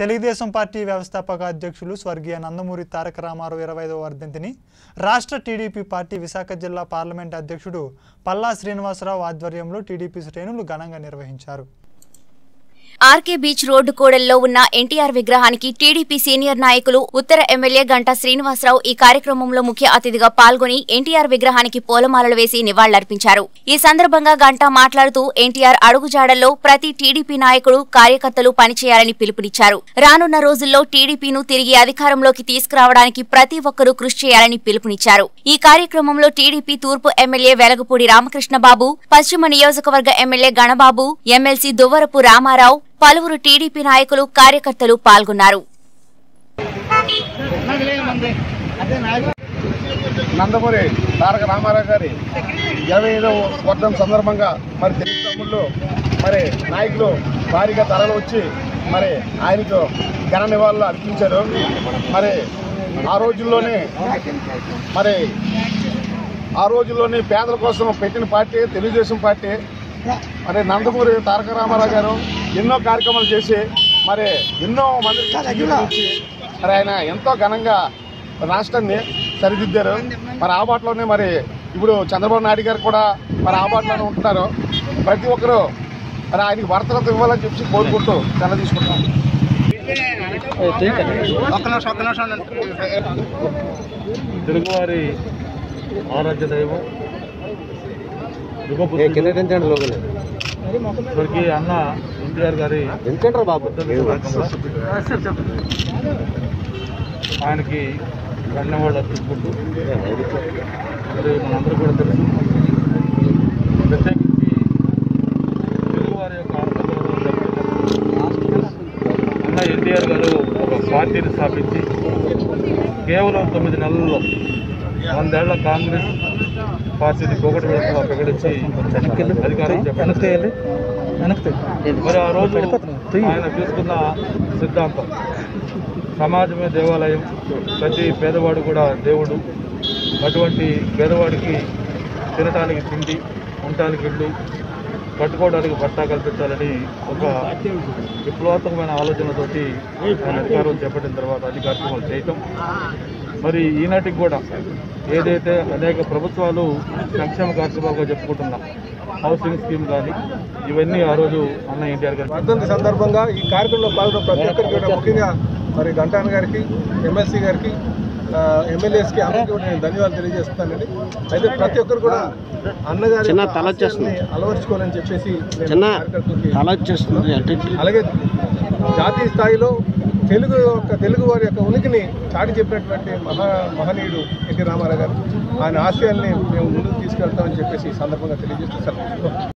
Telugu Desam party వ్యవస్థాపక అధ్యక్షులు స్వర్గీయ నందమూరి తారక రామారావు ఇరవై ఐదవ వర్ధంతిని రాష్ట్ర టీడీపీ పార్టీ విశాఖ జిల్లా పార్లమెంట్ అధ్యక్షుడు పల్లా శ్రీనివాసరావు ఆధ్వర్యంలో టీడీపీ శ్రేణులు ఘనంగా నిర్వహించారు ఆర్కే బీచ్ రోడ్డు కూడల్లో ఉన్న ఎన్టీఆర్ విగ్రహానికి టీడీపీ సీనియర్ నాయకులు ఉత్తర ఎమ్మెల్యే గంటా శ్రీనివాసరావు ఈ కార్యక్రమంలో ముఖ్య అతిథిగా పాల్గొని ఎన్టీఆర్ విగ్రహానికి పూలమాలలు వేసి నివాళులర్పించారు ఈ సందర్భంగా గంటా మాట్లాడుతూ ఎన్టీఆర్ అడుగుజాడల్లో ప్రతి టీడీపీ నాయకుడు కార్యకర్తలు పనిచేయాలని పిలుపునిచ్చారు రానున్న రోజుల్లో టీడీపీను తిరిగి అధికారంలోకి తీసుకురావడానికి ప్రతి ఒక్కరూ కృషి చేయాలని పిలుపునిచ్చారు ఈ కార్యక్రమంలో టీడీపీ తూర్పు ఎమ్మెల్యే వెలగపూడి రామకృష్ణబాబు పశ్చిమ నియోజకవర్గ ఎమ్మెల్యే గణబాబు ఎమ్మెల్సీ దువ్వరపు రామారావు పలువురు టీడీపీ నాయకులు కార్యకర్తలు పాల్గొన్నారు నందమూరి తారక రామారావు గారి ఇరవై ఐదవ వర్ధం సందర్భంగా మరి తెలుగు తమ్ముళ్ళు మరి నాయకులు భారీగా తరలి వచ్చి మరి ఆయనకు ఘన నివాళులు అర్పించారు మరి ఆ రోజుల్లోనే మరి ఆ రోజుల్లోనే పేదల కోసం పెట్టిన పార్టీ తెలుగుదేశం పార్టీ మరి నందమూరి తారక రామారావు గారు ఎన్నో కార్యక్రమాలు చేసి మరి ఎన్నో మందికి జీవితాన్ని మరి ఆయన ఎంతో ఘనంగా రాష్ట్రాన్ని సరిదిద్దారు మరి ఆ బాటలోనే మరి ఇప్పుడు చంద్రబాబు నాయుడు గారు కూడా మరి ఆ బాటలోనే ఉంటున్నారు ప్రతి ఒక్కరూ మరి ఆయనకి భర్తరత ఇవ్వాలని చెప్పి కోరుకుంటూ తెల్ల తీసుకుంటాం తెలుగువారి ఆరాధ్య దైవం స్వర్గీయ అన్న ఎన్టీఆర్ గారి ఆయనకి ధన్యవాదాలు అర్పించుకుంటూ మరి మనందరూ కూడా తెలుసు ప్రత్యేకించి తెలుగువారి యొక్క ఆత్మగౌరవం దెబ్బతిన్నప్పుడు అన్న ఎన్టీఆర్ గారు ఒక పార్టీని స్థాపించి కేవలం తొమ్మిది నెలల్లో వందేళ్ల కాంగ్రెస్ పార్టీని పోగొట్టు వేస్తున్నా ప్రకటించి అధికారం చేపట్టారు. మరి ఆ రోజు ఆయన తీసుకున్న సిద్ధాంతం సమాజమే దేవాలయం ప్రతి పేదవాడు కూడా దేవుడు అటువంటి పేదవాడికి తినటానికి తిండి ఉండటానికి ఇల్లు కట్టుకోవడానికి బట్ట కల్పించాలని ఒక విప్లవాత్మకమైన ఆలోచనతోటి ఆయన అధికారం చేపట్టిన తర్వాత అన్ని కార్యక్రమాలు చేయటం మరి ఈనాటికి కూడా ఏదైతే అనేక ప్రభుత్వాలు సంక్షేమ కార్యక్రమాలుగా చెప్పుకుంటున్నాం హౌసింగ్ స్కీమ్ కానీ ఇవన్నీ ఆ రోజు అన్న ఎన్టీఆర్ గారు వర్ధంతి సందర్భంగా ఈ కార్యక్రమంలో పాల్గొన్న ప్రతి ఒక్కరికి కూడా ముఖ్యంగా మరి గంటాన్ గారికి ఎమ్మెల్సీ గారికి ఎమ్మెల్యేస్కి అందరికీ కూడా నేను ధన్యవాదాలు తెలియజేస్తున్నానండి అయితే ప్రతి ఒక్కరు కూడా అన్నగారి చిన్న యొక్క తల వచ్చేస్తుంది. ఆశయాల్ని అలవర్చుకోవాలని చెప్పేసి నేను చిన్న కార్యకర్తలకి తల వచ్చేస్తుంది అంటే అలాగే జాతీయ స్థాయిలో తెలుగు యొక్క తెలుగు వారి యొక్క ఉనికిని చాటి చెప్పినటువంటి మహా మహనీయుడు ఎన్టీ రామారావు గారు ఆయన ఆశయాల్ని మేము ముందుకు తీసుకెళ్తామని చెప్పేసి ఈ సందర్భంగా తెలియజేస్తూ సెలవు